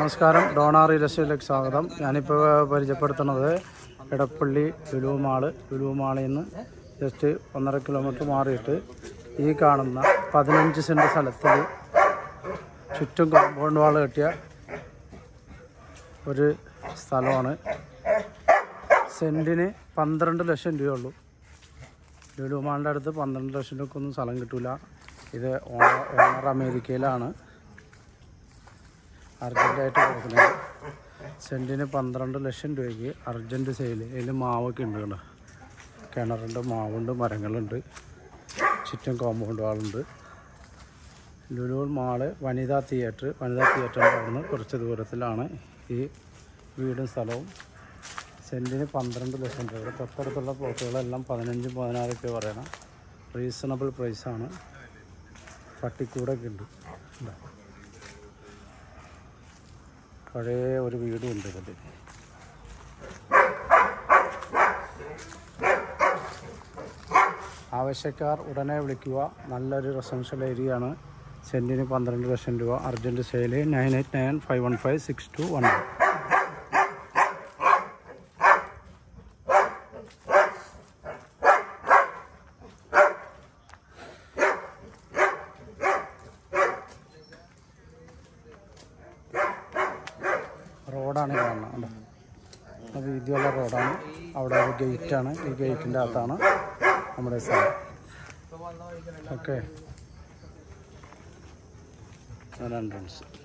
നമസ്കാരം Donna real എസ്റ്റേറ്റിലേക്ക് സ്വാഗതം ഞാനിപ്പോൾ പരിചയപ്പെടുത്തുന്നത് എടപ്പള്ളി ലുലു മാള് ലുലു മാളിൽ നിന്ന് ജസ്റ്റ് ഒന്നര കിലോമീറ്റർ മാറിയിട്ട് ഈ കാണുന്ന പതിനഞ്ച് സെൻറ്റ് സ്ഥലത്തിൽ ചുറ്റും കോമ്പൗണ്ട് വാൾ കെട്ടിയ ഒരു സ്ഥലമാണ് സെൻറ്റിന് പന്ത്രണ്ട് ലക്ഷം രൂപയുള്ളൂ ലുലു മാളിൻ്റെ അടുത്ത് പന്ത്രണ്ട് ലക്ഷം രൂപക്കൊന്നും സ്ഥലം കിട്ടില്ല ഇത് ഓണർ ഓണർ അമേരിക്കയിലാണ് അർജൻറ്റായിട്ട് കൊടുക്കുന്നത് സെൻറ്റിന് പന്ത്രണ്ട് ലക്ഷം രൂപയ്ക്ക് അർജൻറ്റ് സെയിൽ ഇതിൽ മാവൊക്കെ ഉണ്ട് കേട്ടോ കിണറുണ്ട് മാവുണ്ട് മരങ്ങളുണ്ട് ചുറ്റും കോമ്പൗണ്ട് വാളുണ്ട് ലുലു മാള് വനിതാ തിയേറ്റർ വനിതാ തിയേറ്ററിൻ്റെ അവിടുന്ന് കുറച്ച് ദൂരത്തിലാണ് ഈ വീടും സ്ഥലവും സെൻറ്റിന് പന്ത്രണ്ട് ലക്ഷം രൂപ ഇവിടെ തൊട്ടടുത്തുള്ള പ്ലോട്ടുകളെല്ലാം പതിനഞ്ചും പതിനാറ് രൂപ പറയണം റീസണബിൾ പ്രൈസാണ് പട്ടിക്കൂടൊക്കെ ഉണ്ട് ഇതാ. പഴയ ഒരു വീടും ഉണ്ട് ഇതിൽ ആവശ്യക്കാർ ഉടനെ വിളിക്കുക നല്ലൊരു റെസിഡൻഷ്യൽ ഏരിയ ആണ് സെൻറ്റിന് പന്ത്രണ്ട് ലക്ഷം രൂപ urgent sale nine eight nine five one five six two one റോഡാണ് ഈ കാണുന്നത് കണ്ടോ? അത് വീതിയുള്ള റോഡാണ് അവിടെ ഒരു ഗേറ്റാണ് ഈ ഗേറ്റിൻ്റെ അകത്താണ് നമ്മുടെ സ്ഥലം ഓക്കെ എൻട്രൻസ്